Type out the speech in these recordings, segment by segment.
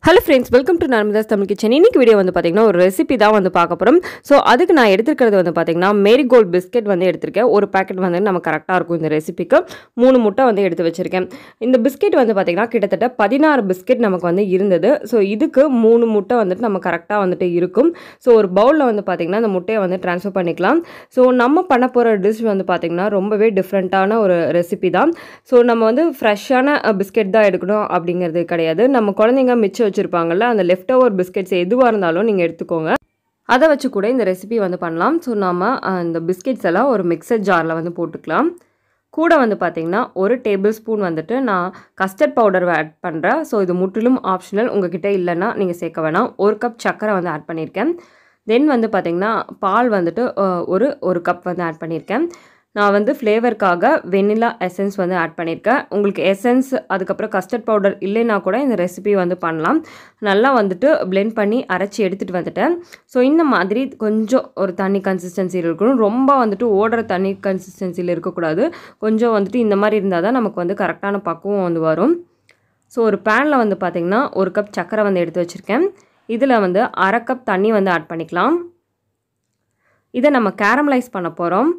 hello friends welcome to Narmada's Tamil kitchen இன்னைக்கு video வந்து பார்த்தீங்கன்னா ஒரு ரெசிபி தான் வந்து பார்க்க போகிறோம் ஸோ அதுக்கு நான் எடுத்துருக்கிறது வந்து பார்த்தீங்கன்னா மேரிகோல்ட் பிஸ்கெட் வந்து எடுத்திருக்கேன் ஒரு பேக்கெட் வந்து நம்ம கரெக்டாக இருக்கும் இந்த ரெசிபிக்கு மூணு முட்டை வந்து எடுத்து வச்சிருக்கேன் இந்த பிஸ்கெட் வந்து பார்த்தீங்கன்னா கிட்டத்தட்ட பதினாறு பிஸ்கெட் நமக்கு வந்து இருந்தது ஸோ இதுக்கு மூணு முட்டை வந்துட்டு நம்ம கரெக்டாக வந்துட்டு இருக்கும் ஸோ ஒரு பவுலில் வந்து பார்த்தீங்கன்னா அந்த முட்டையை வந்து ட்ரான்ஸ்ஃபர் பண்ணிக்கலாம் ஸோ நம்ம பண்ண போகிற டிஷ் வந்து பார்த்தீங்கன்னா ரொம்பவே டிஃப்ரெண்ட்டான ஒரு ரெசிபி தான் ஸோ நம்ம வந்து ஃப்ரெஷ்ஷான பிஸ்கெட் தான் எடுக்கணும் அப்படிங்கிறது கிடையாது நம்ம குழந்தைங்க மிச்சம் வச்சுருப்பாங்கல்ல அந்த லெஃப்ட் ஓவர் பிஸ்கெட்ஸ் எதுவாக இருந்தாலும் நீங்கள் எடுத்துக்கோங்க அதை வச்சு கூட இந்த ரெசிபி வந்து பண்ணலாம் ஸோ நம்ம அந்த பிஸ்கெட்ஸ் எல்லாம் ஒரு மிக்சர் ஜாரில் வந்து போட்டுக்கலாம் கூட வந்து பார்த்திங்கன்னா ஒரு டேபிள் ஸ்பூன் வந்துட்டு நான் கஸ்டர்ட் பவுடர் ஆட் பண்ணுறேன் ஸோ இது முற்றிலும் ஆப்ஷனல் உங்ககிட்ட இல்லைன்னா நீங்கள் சேர்க்க வேணாம் ஒரு கப் சர்க்கரை வந்து ஆட் பண்ணியிருக்கேன் தென் வந்து பார்த்திங்கன்னா பால் வந்துட்டு அஹ், ஒரு ஒரு கப் வந்து ஆட் பண்ணியிருக்கேன் நான் வந்து ஃப்ளேவருக்காக வெனிலா எசன்ஸ் வந்து ஆட் பண்ணியிருக்கேன் உங்களுக்கு எசன்ஸ் அதுக்கப்புறம் கஸ்டர்ட் பவுடர் இல்லைன்னா கூட இந்த ரெசிபி வந்து பண்ணலாம் நல்லா வந்துட்டு blend பண்ணி அரைச்சி எடுத்துகிட்டு வந்துட்டேன் ஸோ இந்த மாதிரி கொஞ்சம் ஒரு தண்ணி கன்சிஸ்டன்சியில் இருக்கணும் ரொம்ப வந்துட்டு ஓடுற தண்ணி கன்சிஸ்டன்சியில் இருக்கக்கூடாது கொஞ்சம் வந்துட்டு இந்த மாதிரி இருந்தால் தான் நமக்கு வந்து கரெக்டான பக்குவம் வந்து வரும் ஸோ ஒரு பேனில் வந்து பார்த்திங்கன்னா ஒரு கப் சர்க்கரை வந்து எடுத்து வச்சுருக்கேன் இதில் வந்து அரை கப் தண்ணி வந்து ஆட் பண்ணிக்கலாம் இதை நம்ம கேரமலைஸ் பண்ண போகிறோம்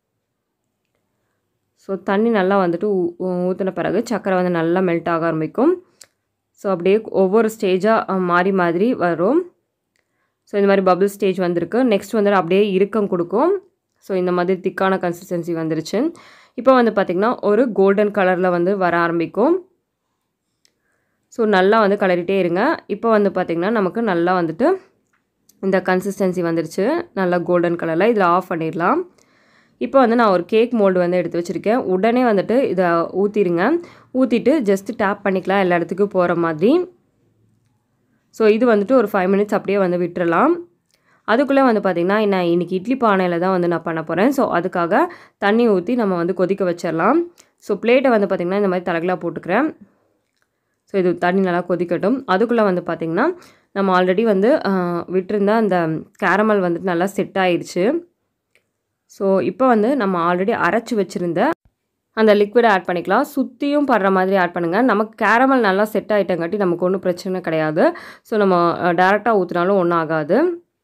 ஸோ தண்ணி நல்லா வந்துட்டு ஊற்றின பிறகு சர்க்கரை வந்து நல்லா மெல்ட் ஆக ஆரம்பிக்கும் ஸோ அப்படியே ஒவ்வொரு ஸ்டேஜாக மாறி மாதிரி வரும் ஸோ இந்த மாதிரி பபிள் ஸ்டேஜ் வந்திருக்கு நெக்ஸ்ட் வந்துட்டு அப்படியே இறுக்கம் கொடுக்கும் ஸோ இந்த மாதிரி திக்கான கன்சிஸ்டன்சி வந்துருச்சு இப்போ வந்து பார்த்திங்கன்னா ஒரு கோல்டன் கலரில் வந்து வர ஆரம்பிக்கும் ஸோ நல்லா வந்து கலரிட்டே இருங்க இப்போ வந்து பார்த்திங்கன்னா நமக்கு நல்லா வந்துட்டு இந்த கன்சிஸ்டன்சி வந்துருச்சு நல்லா கோல்டன் கலரில் இதில் ஆஃப் பண்ணிடலாம் இப்போ வந்து நான் ஒரு கேக் மோல்டு வந்து எடுத்து வச்சுருக்கேன் உடனே வந்துட்டு இதை ஊற்றிடுங்க ஊற்றிட்டு ஜஸ்ட் டேப் பண்ணிக்கலாம் எல்லா இடத்துக்கும் போகிற மாதிரி ஸோ இது வந்துட்டு ஒரு ஃபைவ் மினிட்ஸ் அப்படியே வந்து விட்டுறலாம் அதுக்குள்ளே வந்து பார்த்திங்கன்னா நான் இன்றைக்கி இட்லி பானையில் தான் வந்து நான் பண்ண போகிறேன் ஸோ அதுக்காக தண்ணி ஊற்றி நம்ம வந்து கொதிக்க வச்சிடலாம் ஸோ பிளேட்டை வந்து பார்த்திங்கன்னா இந்த மாதிரி தலகலாக போட்டுக்கிறேன் ஸோ இது தண்ணி நல்லா கொதிக்கட்டும் அதுக்குள்ளே வந்து பார்த்திங்கன்னா நம்ம ஆல்ரெடி வந்து ஆஹ், விட்டிருந்த அந்த கேரமல் வந்துட்டு நல்லா செட் ஆயிடுச்சு ஸோ இப்போ வந்து நம்ம ஆல்ரெடி அரைச்சி வச்சுருந்த அந்த லிக்விடை ஆட் பண்ணிக்கலாம் சுற்றியும் படுற மாதிரி ஆட் பண்ணுங்கள் நமக்கு கேரமல் நல்லா செட் ஆகிட்டங்காட்டி நமக்கு ஒன்றும் பிரச்சனை கிடையாது ஸோ நம்ம டேரெக்டாக ஊற்றினாலும் ஒன்றும் ஆகாது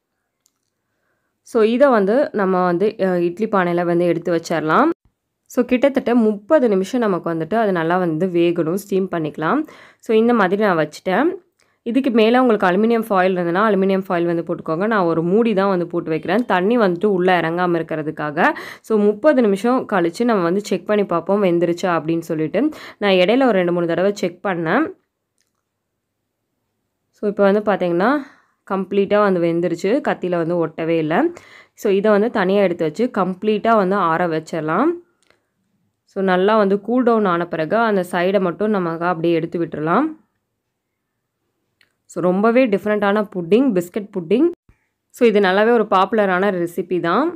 ஸோ இதை வந்து நம்ம வந்து அஹ், இட்லி பானையில் வந்து எடுத்து வச்சிடலாம் ஸோ கிட்டத்தட்ட முப்பது நிமிஷம் நமக்கு வந்துட்டு அது நல்லா வந்து வேகணும் ஸ்டீம் பண்ணிக்கலாம் ஸோ இந்த மாதிரி நான் வச்சுட்டேன் இதுக்கு மேலே உங்களுக்கு அலுமினியம் ஃபாயில் இருந்ததுன்னா அலுமினியம் ஃபாயில் வந்து போட்டுக்கோங்க நான் ஒரு மூடி தான் வந்து போட்டு வைக்கிறேன் தண்ணி வந்துட்டு உள்ளே இறங்காமல் இருக்கிறதுக்காக ஸோ முப்பது நிமிஷம் கழித்து நம்ம வந்து செக் பண்ணி பார்ப்போம் வெந்துருச்சா அப்படின்னு சொல்லிட்டு நான் இடையில ஒரு ரெண்டு மூணு தடவை செக் பண்ணேன் ஸோ இப்போ வந்து பார்த்தீங்கன்னா கம்ப்ளீட்டாக வந்து வெந்துருச்சு கத்தியில் வந்து ஒட்டவே இல்லை ஸோ இதை வந்து தனியாக எடுத்து வச்சு கம்ப்ளீட்டாக வந்து ஆற வச்சிடலாம் ஸோ நல்லா வந்து கூல் டவுன் ஆன பிறகு அந்த சைடை மட்டும் நமக்கு அப்படியே எடுத்து விட்டுறலாம் ஸோ ரொம்பவே டிஃப்ரெண்ட்டான புட்டிங் பிஸ்கட் புட்டிங் ஸோ இது நல்லாவே ஒரு பாப்புலரான ரெசிபி தான்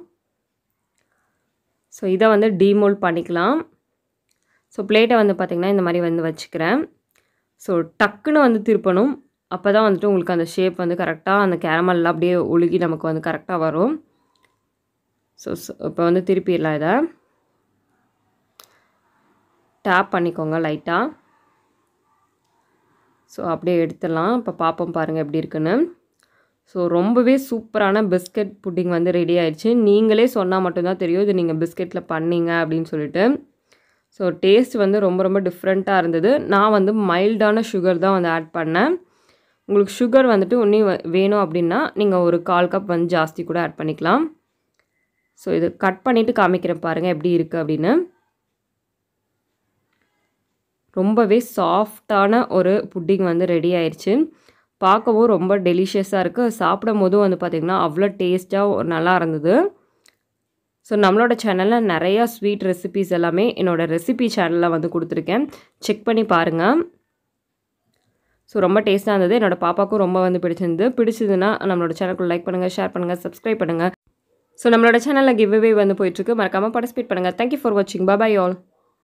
ஸோ இதை வந்து டீமோல்ட் பண்ணிக்கலாம் ஸோ பிளேட்டை வந்து பார்த்திங்கன்னா இந்த மாதிரி வந்து வச்சுக்கிறேன் ஸோ டக்குன்னு வந்து திருப்பணும் அப்போ தான் வந்துட்டு உங்களுக்கு அந்த ஷேப் வந்து கரெக்டாக அந்த கேரமல்லாம் அப்படியே ஒழுகி நமக்கு வந்து கரெக்டாக வரும் ஸோ இப்போ வந்து திருப்பிடலாம் இதை டேப் பண்ணிக்கோங்க லைட்டாக ஸோ அப்படியே எடுத்துடலாம் இப்போ பார்ப்போம் பாருங்கள் எப்படி இருக்குன்னு ஸோ ரொம்பவே சூப்பரான பிஸ்கட் புட்டிங் வந்து ரெடி ஆயிடுச்சு நீங்களே சொன்னால் மட்டும்தான் தெரியும் இது நீங்கள் பிஸ்கெட்டில் பண்ணீங்க அப்படின்னு சொல்லிட்டு ஸோ டேஸ்ட் வந்து ரொம்ப ரொம்ப டிஃப்ரெண்ட்டாக இருந்தது நான் வந்து மைல்டான சுகர் தான் வந்து ஆட் பண்ணேன் உங்களுக்கு சுகர் வந்துட்டு இன்னும் வ- வேணும் அப்படின்னா நீங்கள் ஒரு கால் கப் வந்து ஜாஸ்தி கூட ஆட் பண்ணிக்கலாம் ஸோ இது கட் பண்ணிவிட்டு காமிக்கிறேன் பாருங்கள் எப்படி இருக்குது அப்படின்னு ரொம்பவே சாஃப்டான ஒரு புட்டிங் வந்து ரெடி ஆயிடுச்சு பார்க்கவும் ரொம்ப டெலிஷியஸாக இருக்குது சாப்பிடும் போதும் வந்து பார்த்திங்கன்னா அவ்வளோ டேஸ்ட்டாக நல்லா இருந்தது ஸோ நம்மளோட சேனலில் நிறையா ஸ்வீட் ரெசிபீஸ் எல்லாமே என்னோடய ரெசிபி சேனலில் வந்து கொடுத்துருக்கேன் செக் பண்ணி பாருங்கள் ஸோ ரொம்ப டேஸ்ட்டாக இருந்தது என்னோடய பாப்பாவுக்கும் ரொம்ப வந்து பிடிச்சிருந்தது பிடிச்சதுன்னா நம்மளோட சேனலுக்கு லைக் பண்ணுங்கள் ஷேர் பண்ணுங்கள் சப்ஸ்கிரைப் பண்ணுங்கள் ஸோ நம்மளோட சேனலில் கிவ்வே வந்து போயிட்டுருக்கு மறக்காமல் பார்ட்டிசிபேட் பண்ணுங்கள் தேங்க்யூ ஃபார் வாட்சிங் பாய் ஆல்